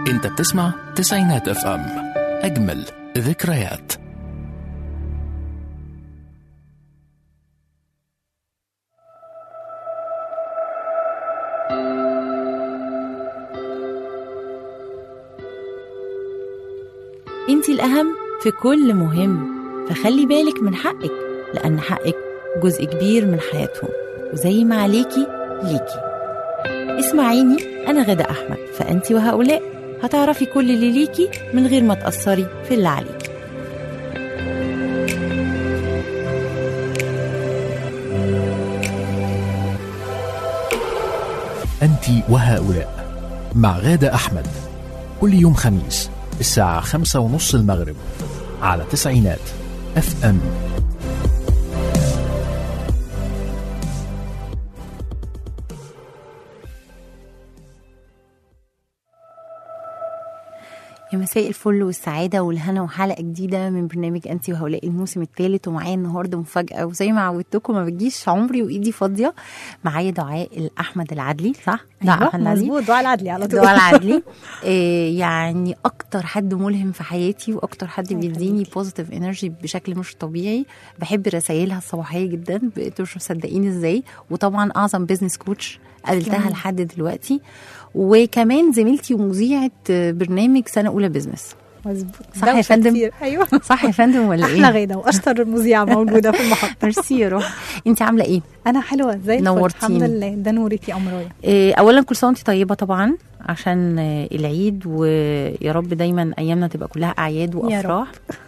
انت بتسمع تسعينات اف ام اجمل ذكريات انت الأهم في كل مهم فخلي بالك من حقك لأن حقك جزء كبير من حياتهم وزي ما عليكي ليكي اسمعيني أنا غدا أحمد فأنت وهؤلاء هتعرفي كل اللي ليكي من غير ما تأثري في اللي عليكي أنت وهؤلاء مع غادة أحمد كل يوم خميس الساعة خمسة ونص المغرب على تسعينات اف ام يا مساء الفل والسعادة والهنا وحلقة جديدة من برنامج أنت وهؤلاء الموسم الثالث ومعايا النهاردة مفاجأة وزي ما عودتكم ما بتجيش عمري وإيدي فاضية معايا دعاء الأحمد العدلي صح؟ دعاء ايوه أحمد العدلي مظبوط دعاء العدلي على طول دعاء العدلي إيه يعني أكتر حد ملهم في حياتي وأكتر حد الله بيديني يخليكي. بوزيتيف انرجي بشكل مش طبيعي بحب رسايلها الصباحية جدا انتوا مش مصدقين ازاي وطبعا أعظم بيزنس كوتش قابلتها تسلمي. لحد دلوقتي وكمان زميلتي ومذيعة برنامج سنة أولى بزنس مظبوط صح يا دوشة فندم؟ كتير. ايوه صح يا فندم ولا ايه؟ احلى غيده واشطر مذيعه موجوده في المحطه ميرسي يا روح انت عامله ايه؟ انا حلوه زي الفل. نورتيني. الحمد لله ده نورك يا امرايا إيه اولا كل سنه وانت طيبه طبعا عشان آه، العيد ويا رب دايما ايامنا تبقى كلها اعياد يا رب. وافراح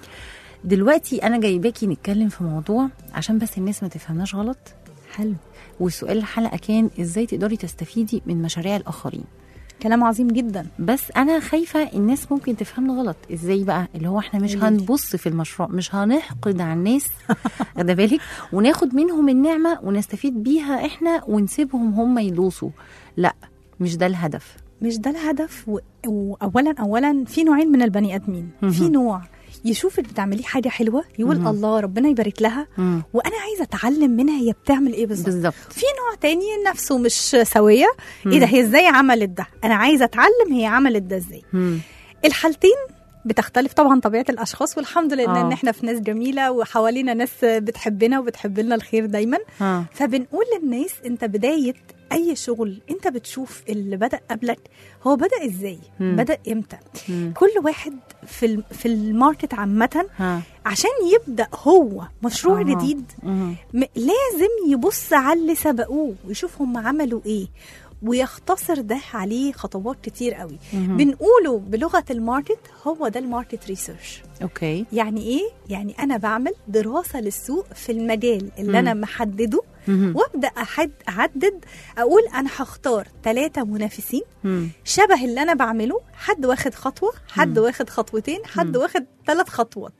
دلوقتي انا جايباكي نتكلم في موضوع عشان بس الناس ما تفهمناش غلط حلو وسؤال الحلقه كان ازاي تقدري تستفيدي من مشاريع الاخرين كلام عظيم جدا بس انا خايفه الناس ممكن تفهمنا غلط ازاي بقى اللي هو احنا مش قوليلي. هنبص في المشروع مش هنحقد على الناس واخده بالك وناخد منهم النعمه ونستفيد بيها احنا ونسيبهم هم يدوسوا لا مش ده الهدف مش ده الهدف و... واولا اولا في نوعين من البني ادمين مهم. في نوع يشوفك بتعملي حاجه حلوه يقول مهم. الله ربنا يبارك لها مم. وانا عايزه اتعلم منها هي بتعمل ايه بالظبط بالظبط في نوع تاني نفسه مش سويه مم. ايه ده هي ازاي عملت ده انا عايزه اتعلم هي عملت ده ازاي مم. الحالتين بتختلف طبعا طبيعه الاشخاص والحمد لله آه. ان احنا في ناس جميله وحوالينا ناس بتحبنا وبتحب لنا الخير دايما ها فبنقول للناس انت بدايه اي شغل انت بتشوف اللي بدا قبلك هو بدا ازاي مم. بدا امتى مم. كل واحد في الم- في الماركت عامه ها عشان يبدا هو مشروع آه. جديد مم. م- لازم يبص على اللي سبقوه ويشوف هم عملوا ايه ويختصر ده عليه خطوات كتير قوي مهم. بنقوله بلغه الماركت هو ده الماركت ريسيرش اوكي يعني ايه يعني انا بعمل دراسه للسوق في المجال اللي مم. انا محدده مهم. وابدا أحد اعدد اقول انا هختار ثلاثه منافسين مم. شبه اللي انا بعمله حد واخد خطوه حد مم. واخد خطوتين حد مم. واخد ثلاث خطوات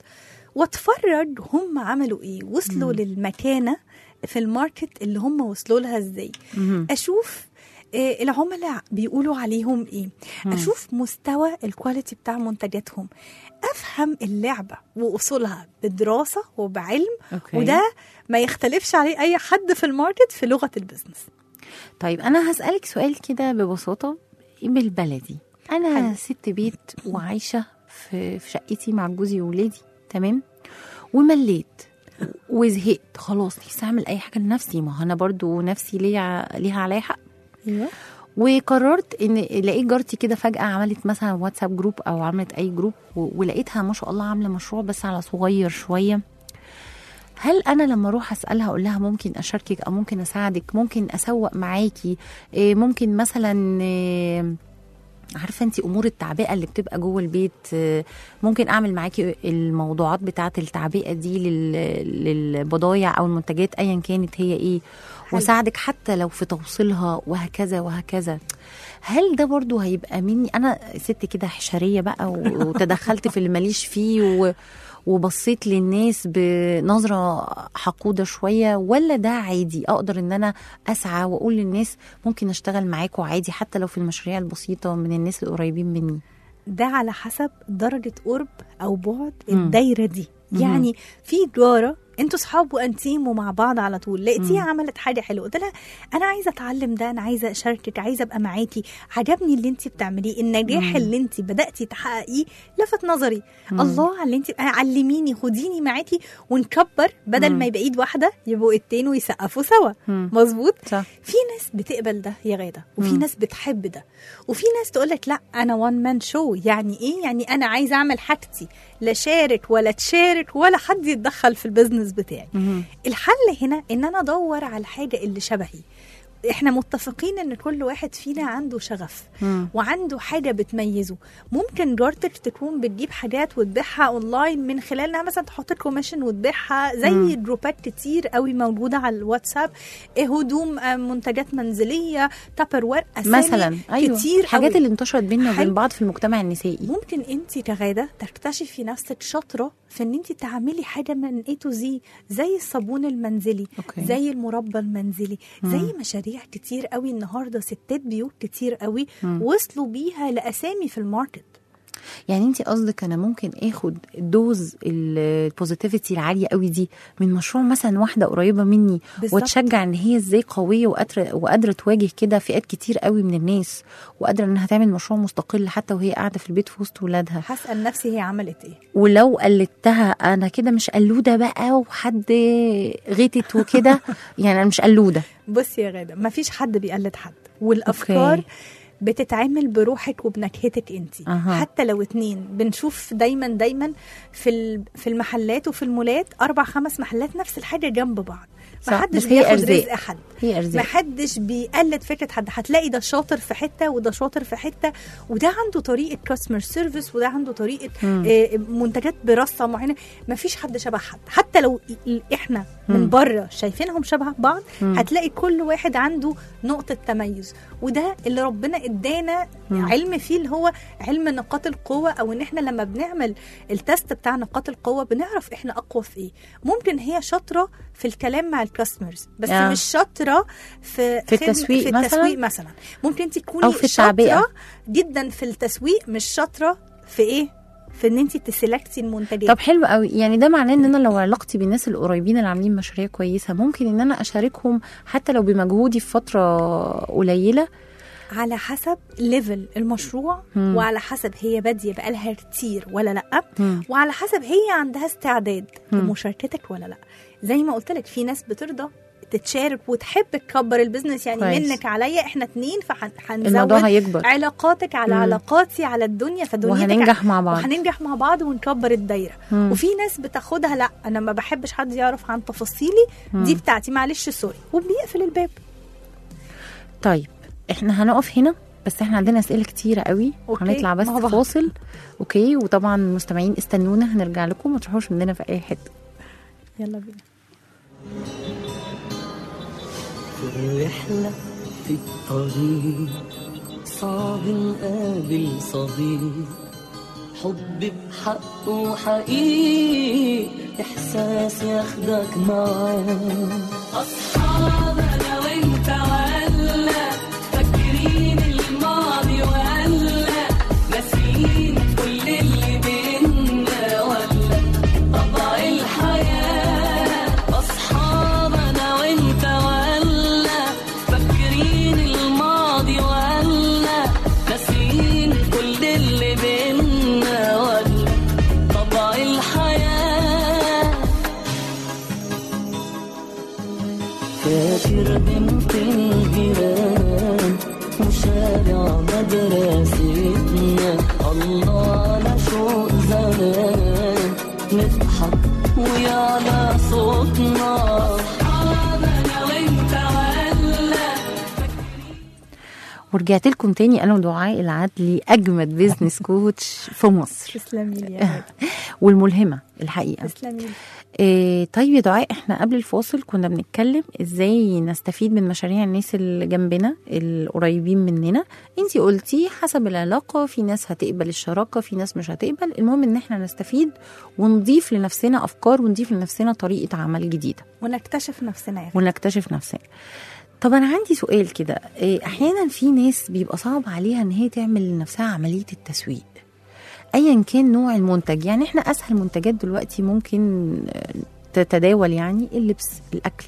واتفرج هم عملوا ايه وصلوا مم. للمكانه في الماركت اللي هم وصلوا لها ازاي مهم. اشوف آه، العملاء بيقولوا عليهم ايه مم. اشوف مستوى الكواليتي بتاع منتجاتهم افهم اللعبه واصولها بدراسه وبعلم اوكي وده ما يختلفش عليه اي حد في الماركت في لغه البيزنس طيب انا هسالك سؤال كده ببساطه بالبلدي انا حلو. ست بيت وعايشه في في شقتي مع جوزي وولادي تمام ومليت وزهقت خلاص نفسي اعمل اي حاجه لنفسي ما هو انا برضو نفسي ليها ليها عليا حق ايوه وقررت ان لقيت جارتي كده فجاه عملت مثلا واتساب جروب او عملت اي جروب و- ولقيتها ما شاء الله عامله مشروع بس على صغير شويه هل انا لما اروح اسالها اقول لها ممكن اشاركك او ممكن اساعدك ممكن اسوق معاكي إيه، ممكن مثلا إيه، عارفه انت امور التعبئه اللي بتبقى جوه البيت إيه، ممكن اعمل معاكي الموضوعات بتاعه التعبئه دي لل- للبضايع او المنتجات ايا كانت هي ايه حلو. واساعدك حتى لو في توصيلها وهكذا وهكذا هل ده برضو هيبقى مني انا ست كده حشريه بقى و- وتدخلت في اللي ماليش فيه و وبصيت للناس بنظرة حقودة شوية ولا ده عادي أقدر إن أنا أسعى وأقول للناس ممكن أشتغل معاكوا عادي حتى لو في المشاريع البسيطة من الناس القريبين مني ده على حسب درجه قرب او بعد مم. الدايره دي مهم. يعني في جاره انتوا صحاب وانتيم ومع بعض على طول لقيتيها عملت حاجه حلوه قلت لها انا عايزه اتعلم ده انا عايزه اشاركك عايزه ابقى معاكي عجبني اللي انت بتعمليه النجاح اللي انت بداتي تحققيه لفت نظري الله على اللي انت علميني خديني معاكي ونكبر بدل ما يبقى ايد واحده يبقوا ايدتين ويسقفوا سوا مم. مظبوط صح في ناس بتقبل ده يا غاده وفي مم. ناس بتحب ده وفي ناس تقول لك لا انا وان مان شو يعني ايه يعني انا عايزه اعمل حاجتي لا شارك ولا تشارك ولا حد يتدخل في البيزنس بتاعي مهم. الحل هنا ان انا ادور على الحاجه اللي شبهي احنا متفقين ان كل واحد فينا عنده شغف مم. وعنده حاجه بتميزه ممكن جارتك تكون بتجيب حاجات وتبيعها اونلاين من خلال انها مثلا تحط كوميشن وتبيعها زي مم. جروبات كتير قوي موجوده على الواتساب إيه هدوم آه، منتجات منزليه تابر وير أسامي مثلا ايوه كتير الحاجات قوي. اللي انتشرت بيننا وبين حلو. بعض في المجتمع النسائي ممكن انت كغاده تكتشفي نفسك شاطره في ان انت تعملي حاجه من اي تو زي زي الصابون المنزلي أوكي. زي المربى المنزلي زي مشاريع كتير قوي النهارده ستات بيوت كتير قوي وصلوا بيها لاسامي في الماركت يعني انت قصدك انا ممكن اخد دوز البوزيتيفيتي العاليه قوي دي من مشروع مثلا واحده قريبه مني بالظبط. واتشجع ان هي ازاي قويه وقادره وقادره تواجه كده فئات كتير قوي من الناس وقادره انها تعمل مشروع مستقل حتى وهي قاعده في البيت في وسط ولادها هسال نفسي هي عملت ايه ولو قلدتها انا كده مش قلوده بقى وحد غتت وكده يعني انا مش قلوده بصي يا غاده مفيش حد بيقلد حد والافكار أوكي. بتتعمل بروحك وبنكهتك انت أها. حتى لو اتنين بنشوف دايما دايما في ال- في المحلات وفي المولات اربع خمس محلات نفس الحاجه جنب بعض صح، محدش بس هي بياخد أرزاق. رزق حد هي ارزاق محدش بيقلد فكره حد هتلاقي ده شاطر في حته وده شاطر في حته وده عنده طريقه كاستمر سيرفيس وده عنده طريقه مم. آه، منتجات برصه معينه مفيش حد شبه حد حتى لو ال- احنا مم. من بره شايفينهم شبه بعض مم. هتلاقي كل واحد عنده نقطه تميز وده اللي ربنا ادانا مم. علم فيه اللي هو علم نقاط القوه او ان احنا لما بنعمل التست بتاع نقاط القوه بنعرف احنا اقوى في ايه ممكن هي شاطره في الكلام مع الكاستمرز بس آه. مش شاطره في في خدمة- التسويق في مثلاً؟ التسويق مثلا ممكن انت تكوني أو في التعبئة. شاطره جدا في التسويق مش شاطره في ايه في ان انت تسلكتي المنتجات طب حلو قوي يعني ده معناه ان انا لو علاقتي بالناس القريبين اللي عاملين مشاريع كويسه ممكن ان انا اشاركهم حتى لو بمجهودي في فتره قليله على حسب ليفل المشروع مم. وعلى حسب هي باديه بقالها كتير ولا لا مم. وعلى حسب هي عندها استعداد مم. لمشاركتك ولا لا زي ما قلت لك في ناس بترضى تتشارك وتحب تكبر البيزنس يعني كويس. منك عليا احنا اتنين فهنزود الموضوع هيكبر علاقاتك على مم. علاقاتي على الدنيا فدنيتك وهننجح مع بعض وهننجح مع بعض ونكبر الدايره مم. وفي ناس بتاخدها لا انا ما بحبش حد يعرف عن تفاصيلي دي بتاعتي معلش سوري وبيقفل الباب طيب احنا هنقف هنا بس احنا عندنا اسئله كتيره قوي أوكي، هنطلع بس مع بعض. فاصل اوكي وطبعا المستمعين استنونا هنرجع لكم ما تروحوش مننا في اي حته يلا بينا في الرحلة في الطريق صعب نقابل صديق حب بحقه حقيقي إحساس ياخدك معاه أصحاب أنا وأنت ولا فاكرين الماضي ولا ناسيين كل اللي بينا ولا طبع الحياة أصحاب أنا وأنت ولا فاكرين الماضي ولا ناسيين كل اللي بينا ولا طبع الحياة فاكر بنت الجيران وشارع مدرستنا الله على شوق زمان نضحك ويعلى صوتنا أصحابنا وانت ولا ورجعت لكم تاني انا ودعاء العدلي اجمد بيزنس كوتش في مصر تسلمي لي يا غادة. والملهمه الحقيقه تسلمي لي. إيه طيب يا دعاء احنا قبل الفاصل كنا بنتكلم ازاي نستفيد من مشاريع الناس اللي جنبنا القريبين مننا انتي قلتي حسب العلاقه في ناس هتقبل الشراكه في ناس مش هتقبل المهم ان احنا نستفيد ونضيف لنفسنا افكار ونضيف لنفسنا طريقه عمل جديده ونكتشف نفسنا يا غادة. ونكتشف نفسنا طب انا عندي سؤال كده إيه، احيانا في ناس بيبقى صعب عليها ان هي تعمل لنفسها عمليه التسويق ايا كان نوع المنتج يعني احنا اسهل منتجات دلوقتي ممكن آه، تتداول يعني اللبس الاكل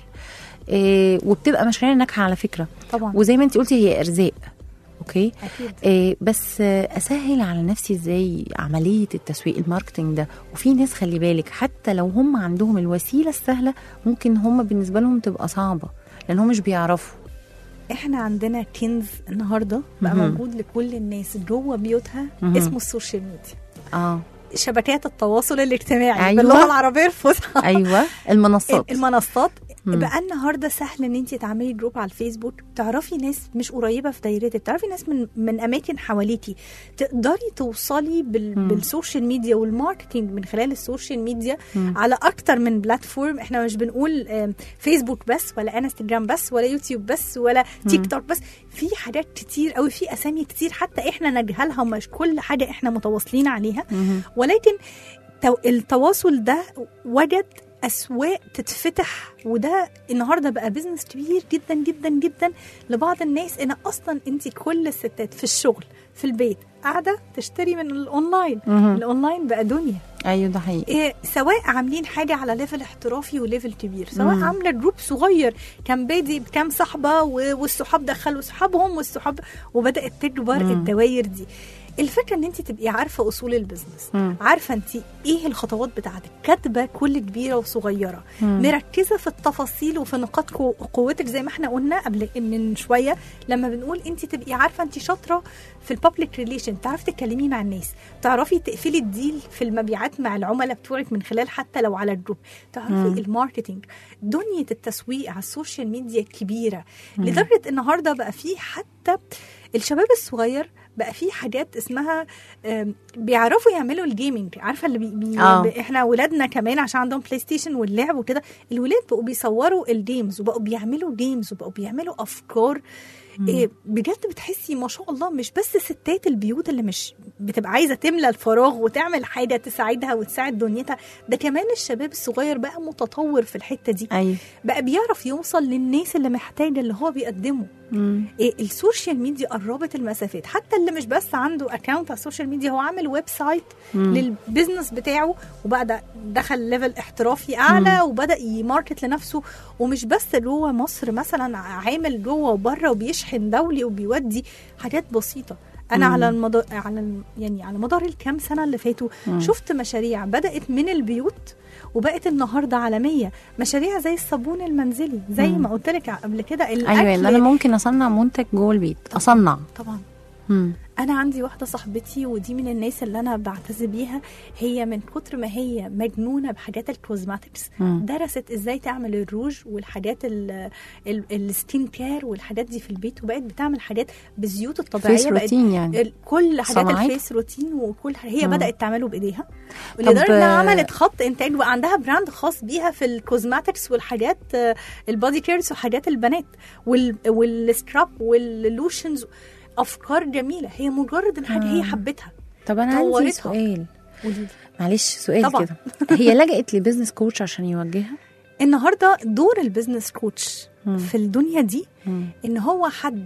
إيه وبتبقى مشاريع ناجحه على فكره طبعا وزي ما انت قلتي هي ارزاق اوكي اكيد إيه بس آه، اسهل على نفسي ازاي عمليه التسويق الماركتنج ده وفي ناس خلي بالك حتى لو هم عندهم الوسيله السهله ممكن هم بالنسبه لهم تبقى صعبه لان هم مش بيعرفوا احنا عندنا كنز النهارده بقى مهم. موجود لكل الناس جوه بيوتها مهم. اسمه السوشيال ميديا اه شبكات التواصل الاجتماعي أيوة. باللغه العربيه الفصحى ايوه المنصات المنصات مم. بقى النهارده سهل ان انت تعملي جروب على الفيسبوك تعرفي ناس مش قريبه في دايرتك تعرفي ناس من من اماكن حواليكي تقدري توصلي بال مم. بالسوشيال ميديا والماركتينج من خلال السوشيال ميديا مم. على اكتر من بلاتفورم احنا مش بنقول آم، فيسبوك بس ولا انستجرام بس ولا يوتيوب بس ولا تيك توك بس في حاجات كتير قوي في اسامي كتير حتى احنا نجهلها ومش كل حاجه احنا متواصلين عليها مهم. ولكن تو- التواصل ده وجد اسواق تتفتح وده النهارده بقى بزنس كبير جدا جدا جدا لبعض الناس ان اصلا انت كل الستات في الشغل في البيت قاعده تشتري من الاونلاين مهم. الاونلاين بقى دنيا ايوه ده حقيقي إيه سواء عاملين حاجه على ليفل احترافي وليفل كبير سواء مم. عامله جروب صغير كان بادي بكام صاحبه و- والصحاب دخلوا صحابهم والصحاب وبدات تكبر مم. الدوائر دي الفكره ان انت تبقي عارفه اصول البزنس مم. عارفه انت ايه الخطوات بتاعتك كاتبه كل كبيره وصغيره مم. مركزه في التفاصيل وفي نقاط قو- قوتك زي ما احنا قلنا قبل من شويه لما بنقول انت تبقي عارفه انت شاطره في البابليك ريليشن تعرفي تتكلمي مع الناس تعرفي تقفلي الديل في المبيعات مع العملاء بتوعك من خلال حتى لو على الجروب تعرفي مم. الماركتينج دنيا التسويق على السوشيال ميديا كبيره لدرجه النهارده بقى في حتى الشباب الصغير بقى في حاجات اسمها آم، بيعرفوا يعملوا الجيمنج عارفه اللي بي بي آه. ب- احنا ولادنا كمان عشان عندهم بلاي ستيشن واللعب وكده الولاد بقوا بيصوروا الجيمز وبقوا بيعملوا جيمز وبقوا بيعملوا افكار إيه بجد بتحسي ما شاء الله مش بس ستات البيوت اللي مش بتبقى عايزه تملى الفراغ وتعمل حاجه تساعدها وتساعد دنيتها ده كمان الشباب الصغير بقى متطور في الحته دي ايوه بقى بيعرف يوصل للناس اللي محتاجه اللي هو بيقدمه مم. إيه السوشيال ميديا قربت المسافات حتى اللي مش بس عنده اكونت على السوشيال ميديا هو عامل ويب سايت مم. للبيزنس بتاعه وبقى ده دخل ليفل احترافي اعلى وبدا يماركت لنفسه ومش بس جوه مصر مثلا عامل جوه وبره وبيشحن دولي وبيودي حاجات بسيطه انا مم. على المدار على الم- يعني على مدار الكام سنه اللي فاتوا مم. شفت مشاريع بدات من البيوت وبقت النهارده عالميه مشاريع زي الصابون المنزلي زي مم. ما قلت لك قبل كده ايوه الاكل ان انا ممكن اصنع منتج جوه البيت اصنع طبعا مم. انا عندي واحده صاحبتي ودي من الناس اللي انا بعتز بيها هي من كتر ما هي مجنونه بحاجات الكوزماتكس مم. درست ازاي تعمل الروج والحاجات ال- ال- السكين كير والحاجات دي في البيت وبقت بتعمل حاجات بالزيوت الطبيعيه فيس بقت روتين يعني ال- كل حاجات صناعات؟ الفيس روتين وكل حاجة هي مم. بدات تعمله بايديها لدرجه انها آه، عملت خط انتاج وعندها براند خاص بيها في الكوزماتكس والحاجات آه، البادي كيرز وحاجات البنات وال- والسكراب واللوشنز افكار جميله هي مجرد ان حاجه هي آه. حبتها طب انا عندي طورتها. سؤال قوليلي. معلش سؤال طبعا. كده هي لجأت لبزنس كوتش عشان يوجهها النهارده دور البيزنس كوتش مم. في الدنيا دي مم. ان هو حد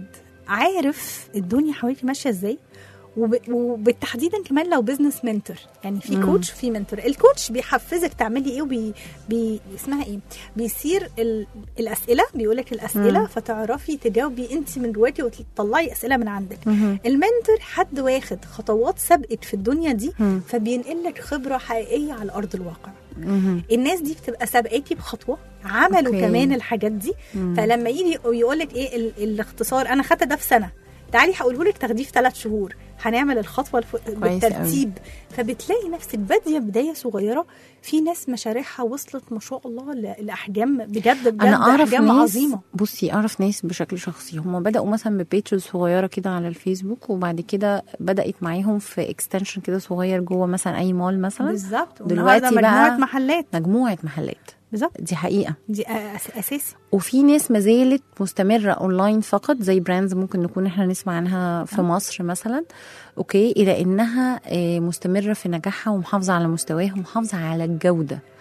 عارف الدنيا حواليك ماشيه ازاي وب... وبالتحديدا كمان لو بزنس منتور يعني في مم. كوتش في منتور الكوتش بيحفزك تعملي ايه وبي بي... اسمها ايه بيصير ال... الاسئله بيقولك الاسئله مم. فتعرفي تجاوبي انت من جواكي وتطلعي اسئله من عندك مهم. المنتور حد واخد خطوات سبقت في الدنيا دي مم. فبينقل لك خبره حقيقيه على ارض الواقع مهم. الناس دي بتبقى سابقاكي بخطوه عملوا أوكي. أوكي. كمان الحاجات دي مم. فلما يجي يقول لك ايه ال- الاختصار انا خدت ده في سنه تعالي هقوله لك تاخديه في ثلاث شهور هنعمل الخطوه الف... بالترتيب فبتلاقي نفسك باديه بدايه صغيره في ناس مشاريعها وصلت ما شاء الله ل- لاحجام بجد بجد انا اعرف احجام ناس عظيمه بصي اعرف ناس بشكل شخصي هم بداوا مثلا ببيجز صغيره كده على الفيسبوك وبعد كده بدات معاهم في اكستنشن كده صغير جوه مثلا اي مول مثلا بالظبط دلوقتي والنهاردة مجموعه بقى محلات مجموعه محلات بالظبط دي حقيقه دي أس... اساسي وفي ناس ما زالت مستمره اونلاين فقط زي براندز ممكن نكون احنا نسمع عنها في مصر مثلا اوكي الى انها آه، مستمره في نجاحها ومحافظه على مستواها ومحافظه على الجوده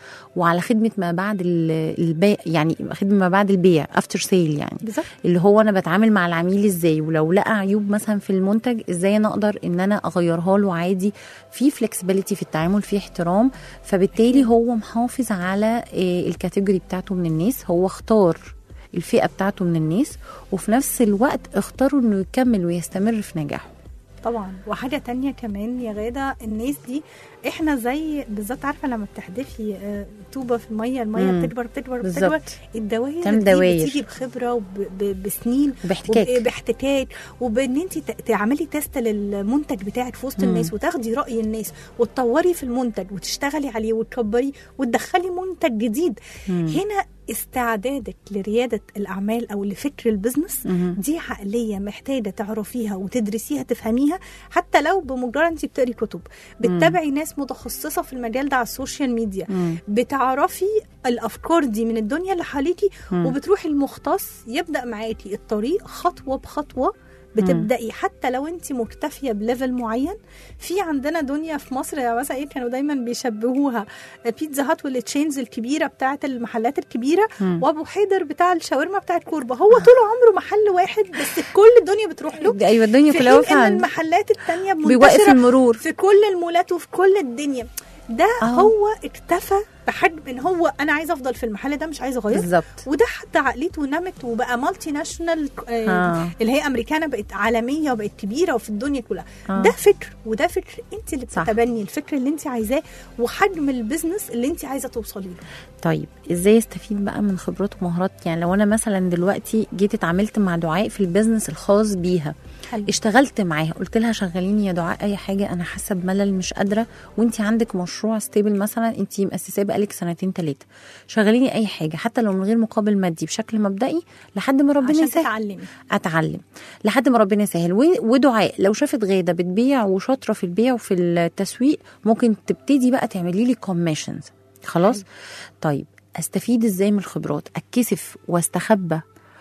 وعلى خدمه ما بعد ال- البيع يعني خدمه ما بعد البيع افتر سيل يعني بالظبط اللي هو انا بتعامل مع العميل ازاي ولو لقى عيوب مثلا في المنتج ازاي انا اقدر ان انا اغيرها له عادي في فلكسبيليتي في التعامل في احترام فبالتالي هو محافظ على آه، الكاتيجوري بتاعته من الناس هو اختار الفئه بتاعته من الناس وفي نفس الوقت اختاروا انه يكمل ويستمر في نجاحه طبعا وحاجة تانية كمان يا غادة الناس دي احنا زي بالظبط عارفة لما بتحدفي آه، طوبة في المية المية مم. بتكبر بتكبر بتكبر بالظبط الدوائر تعمل دي دواير. بتيجي بخبرة وبسنين باحتكاك باحتكاك وبان انت ت- تعملي تيست للمنتج بتاعك في وسط مم. الناس وتاخدي راي الناس وتطوري في المنتج وتشتغلي عليه وتكبري وتدخلي منتج جديد مم. هنا استعدادك لرياده الاعمال او لفكر البزنس مهم. دي عقليه محتاجه تعرفيها وتدرسيها تفهميها حتى لو بمجرد انت بتقري كتب بتتابعي ناس متخصصه في المجال ده على السوشيال ميديا مم. بتعرفي الافكار دي من الدنيا اللي حواليكي مم. وبتروحي المختص يبدا معاكي الطريق خطوه بخطوه بتبداي حتى لو انت مكتفيه بليفل معين في عندنا دنيا في مصر يا مثلا ايه كانوا دايما بيشبهوها بيتزا هات والتشينز الكبيره بتاعه المحلات الكبيره مم. وابو حيدر بتاع الشاورما بتاعه كوربه هو طول عمره محل واحد بس كل الدنيا بتروح له ايوه الدنيا في كلها حين واقفه ان عند المحلات التانية بيوقف منتشره المرور في كل المولات وفي كل الدنيا ده أهو. هو اكتفى بحجم ان هو انا عايز افضل في المحل ده مش عايز اغير بالظبط وده حتى عقليته نمت وبقى مالتي ناشونال آه آه. اللي هي امريكانا بقت عالميه وبقت كبيره وفي الدنيا كلها آه. ده فكر وده فكر انت اللي صح. بتتبني الفكر اللي انت عايزاه وحجم البيزنس اللي انت عايزه توصلي له طيب ازاي استفيد بقى من خبرات ومهارات يعني لو انا مثلا دلوقتي جيت اتعاملت مع دعاء في البيزنس الخاص بيها حلو. اشتغلت معاها قلت لها شغليني يا دعاء اي حاجه انا حاسه بملل مش قادره وانت عندك مشروع ستيبل مثلا انت مؤسساه بقالك سنتين ثلاثه شغليني اي حاجه حتى لو من غير مقابل مادي بشكل مبدئي لحد ما ربنا عشان يسهل تتعلمي اتعلم لحد ما ربنا يسهل و- ودعاء لو شافت غاده بتبيع وشاطره في البيع وفي التسويق ممكن تبتدي بقى تعملي لي كوميشنز خلاص طيب استفيد ازاي من الخبرات اتكسف واستخبى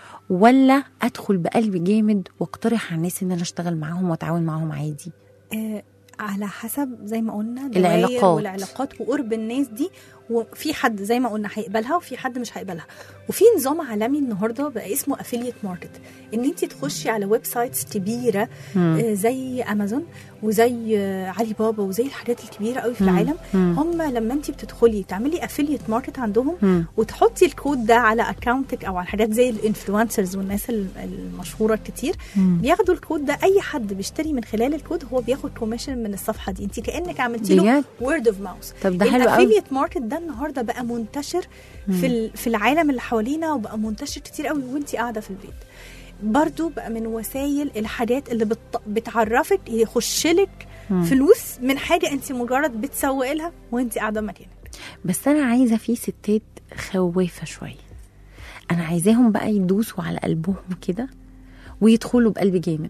ولا ادخل بقلب جامد واقترح على الناس ان انا اشتغل معاهم واتعاون معاهم عادي آه على حسب زي ما قلنا دوائر العلاقات. والعلاقات وقرب الناس دي وفي حد زي ما قلنا هيقبلها وفي حد مش هيقبلها وفي نظام عالمي النهارده بقى اسمه افيليت ماركت ان انت تخشي على ويب سايتس كبيره آه زي امازون وزي آه علي بابا وزي الحاجات الكبيره قوي في مم. العالم مم. هم لما انت بتدخلي تعملي افيليت ماركت عندهم مم. وتحطي الكود ده على اكونتك او على حاجات زي الانفلونسرز والناس ال- المشهوره الكتير مم. بياخدوا الكود ده اي حد بيشتري من خلال الكود هو بياخد كوميشن من الصفحه دي انت كانك عملتي له بجد وورد اوف ماوس طب ده حلو قوي الافيليت ماركت ده النهارده بقى منتشر في ال- في العالم اللي حوالينا وبقى منتشر كتير قوي وانت قاعده في البيت برضو بقى من وسائل الحاجات اللي بت... بتعرفك يخش لك فلوس من حاجه انت مجرد بتسوقي لها وانت قاعده مكانك بس انا عايزه في ستات خوافه شويه انا عايزاهم بقى يدوسوا على قلبهم كده ويدخلوا بقلب جامد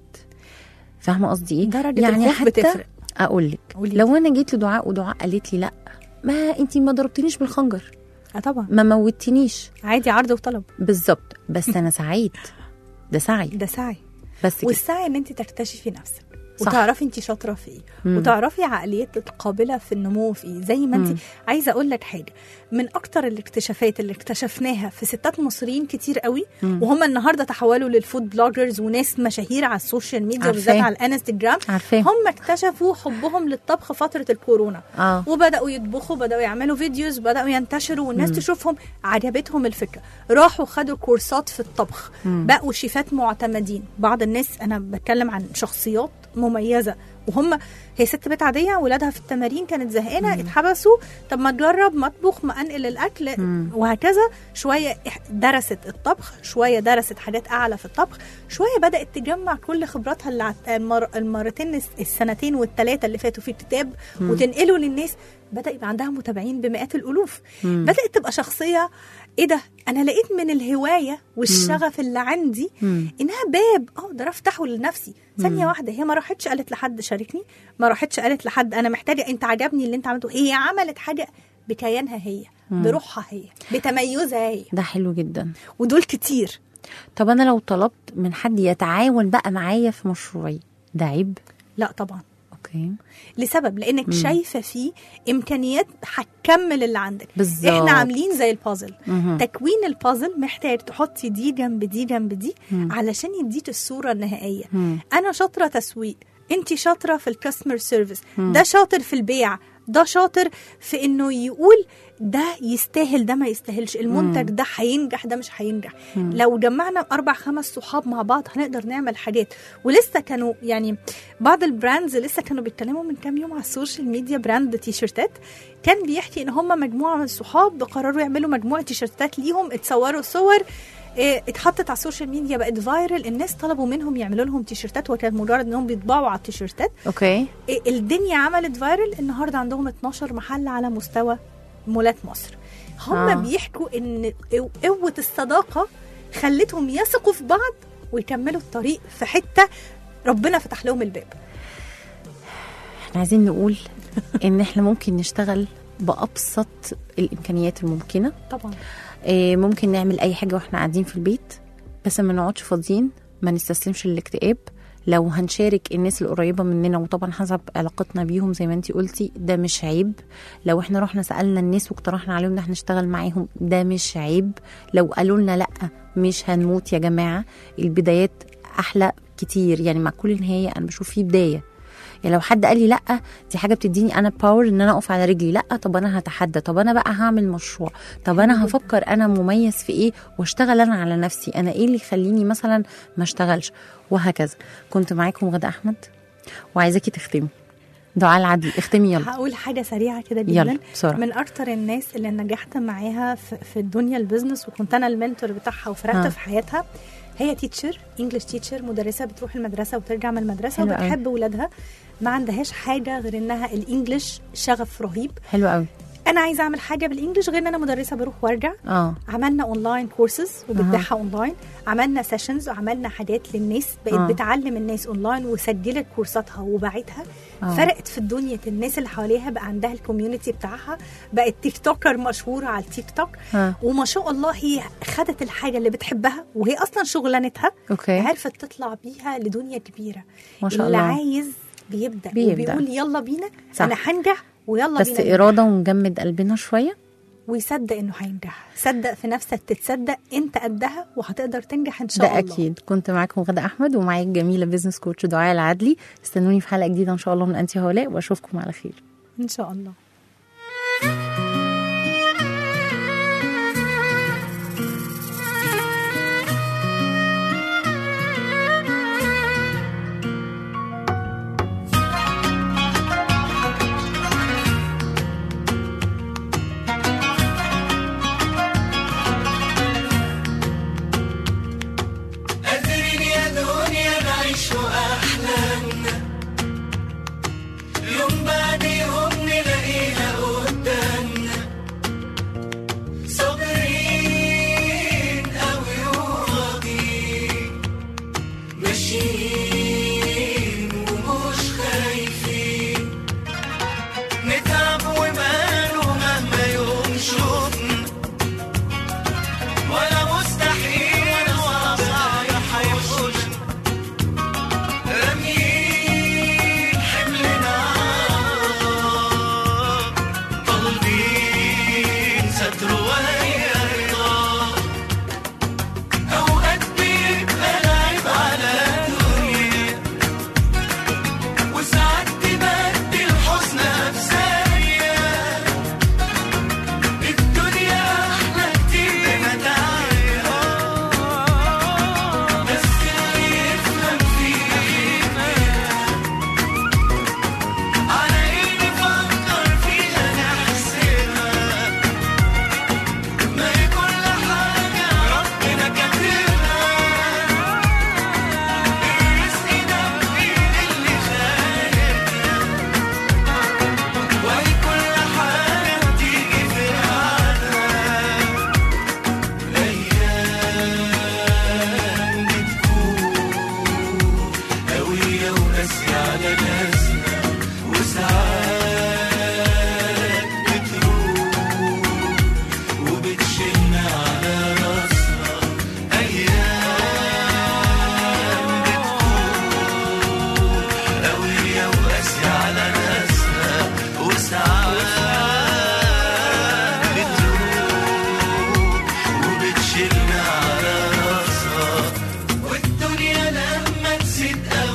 فاهمه قصدي ايه درجة يعني الخوف حتى بتفرق. اقول لك قولي. لو انا جيت لدعاء ودعاء قالت لي لا ما انت ما ضربتنيش بالخنجر اه طبعا ما موتنيش عادي عرض وطلب بالظبط بس انا سعيد ده سعي ده سعي بس كده والسعي ان انت تكتشفي نفسك صح. وتعرفي انت شاطره في ايه مم. وتعرفي عقليتك قابله في النمو في ايه زي ما مم. انت عايزه اقول لك حاجه من اكتر الاكتشافات اللي اكتشفناها في ستات مصريين كتير قوي مم. وهم النهارده تحولوا للفود بلوجرز وناس مشاهير على السوشيال ميديا عارفاه. وبالذات على الانستجرام عارفاه هم اكتشفوا حبهم للطبخ فتره الكورونا اه وبداوا يطبخوا بداوا يعملوا فيديوز بداوا ينتشروا والناس تشوفهم عجبتهم الفكره راحوا خدوا كورسات في الطبخ مم. بقوا شيفات معتمدين بعض الناس انا بتكلم عن شخصيات مميزه وهم هي ست بيت عاديه ولادها في التمارين كانت زهقانه اتحبسوا طب ما تجرب مطبخ ما انقل الاكل مم. وهكذا شويه إح- درست الطبخ شويه درست حاجات اعلى في الطبخ شويه بدات تجمع كل خبراتها اللي عت- المر... المرتين الس- السنتين والثلاثه اللي فاتوا في الكتاب وتنقله للناس بدا يبقى عندها متابعين بمئات الالوف مم. بدات تبقى شخصيه ايه ده انا لقيت من الهوايه والشغف اللي عندي مم. انها باب اقدر افتحه لنفسي ثانيه واحده هي ما راحتش قالت لحد شاركني ما راحتش قالت لحد انا محتاجه انت عجبني اللي انت عملته هي عملت حاجه بكيانها هي بروحها هي بتميزها هي ده حلو جدا ودول كتير طب انا لو طلبت من حد يتعاون بقى معايا في مشروعي ده عيب لا طبعا اوكي لسبب لانك شايفه فيه امكانيات هتكمل اللي عندك بالظبط. احنا عاملين زي البازل مهم. تكوين البازل محتاج تحطي دي جنب دي جنب دي علشان يديك الصوره النهائيه مم. انا شاطره تسويق انت شاطره في الكاستمر سيرفيس ده شاطر في البيع ده شاطر في انه يقول ده يستاهل ده ما يستاهلش المنتج ده هينجح ده مش هينجح لو جمعنا اربع خمس صحاب مع بعض هنقدر نعمل حاجات ولسه كانوا يعني بعض البراندز لسه كانوا بيتكلموا من كام يوم على السوشيال ميديا براند تيشرتات كان بيحكي ان هم مجموعه من الصحاب قرروا يعملوا مجموعه تيشرتات ليهم اتصوروا صور إيه، اتحطت على السوشيال ميديا بقت فايرل الناس طلبوا منهم يعملوا لهم تيشرتات وكان مجرد انهم بيطبعوا على التيشرتات اوكي إيه، الدنيا عملت فايرل النهارده عندهم 12 محل على مستوى مولات مصر هم آه. آه. بيحكوا ان قوه الصداقه خلتهم يثقوا في بعض ويكملوا الطريق في حته ربنا فتح لهم الباب احنا عايزين نقول ان احنا ممكن نشتغل بابسط الامكانيات الممكنه طبعا إيه، ممكن نعمل اي حاجه واحنا قاعدين في البيت بس ما نقعدش فاضيين ما نستسلمش للاكتئاب لو هنشارك الناس القريبه مننا وطبعا حسب علاقتنا بيهم زي ما انتي قلتي ده مش عيب لو احنا رحنا سالنا الناس واقترحنا عليهم ان احنا نشتغل معاهم ده مش عيب لو قالوا لنا لا مش هنموت يا جماعه البدايات احلى كتير يعني مع كل نهايه انا بشوف فيه بدايه يعني لو حد قال لي لا دي حاجه بتديني انا باور ان انا اقف على رجلي لا طب انا هتحدى طب انا بقى هعمل مشروع طب انا هفكر انا مميز في ايه واشتغل انا على نفسي انا ايه اللي يخليني مثلا ما اشتغلش وهكذا كنت معاكم غدا احمد وعايزاكي تختمي دعاء العدل اختمي يلا هقول حاجه سريعه كده يلا جدا بسرعه من اكتر الناس اللي نجحت معاها في, في الدنيا البيزنس وكنت انا المنتور بتاعها وفرقت ها. في حياتها هي تيتشر انجلش تيتشر مدرسه بتروح المدرسه وترجع من المدرسه حلو قوي. وبتحب ولادها ما عندهاش حاجه غير انها الانجليش شغف رهيب حلو قوي انا عايزه اعمل حاجه بالانجليش غير ان انا مدرسه بروح وارجع اه عملنا اونلاين كورسز وبتبيعها اونلاين عملنا سيشنز وعملنا حاجات للناس بقت آه. آه. بتعلم الناس اونلاين وسجلت كورساتها وباعتها آه. آه. فرقت في الدنيا الناس اللي حواليها بقى عندها الكوميونتي بتاعها بقت تيك توكر مشهوره على التيك توك ها. وما شاء الله هي خدت الحاجه اللي بتحبها وهي اصلا شغلانتها اوكي عرفت تطلع بيها لدنيا كبيره ما شاء اللي الله. عايز بيبدا, بيبدأ. وبيقول يلا بينا صح. انا هنجح ويلا بس بينا ننجح. اراده ونجمد قلبنا شويه ويصدق انه هينجح صدق في نفسك تتصدق انت قدها وهتقدر تنجح ان شاء ده الله اكيد كنت معاكم غدا احمد ومعايا الجميله بيزنس كوتش دعاء العدلي استنوني في حلقه جديده ان شاء الله من انتي هولاء واشوفكم على خير ان شاء الله قادرين يا دنيا نعيش أحلامنا يوم بعد يوم نلاقي نتقابل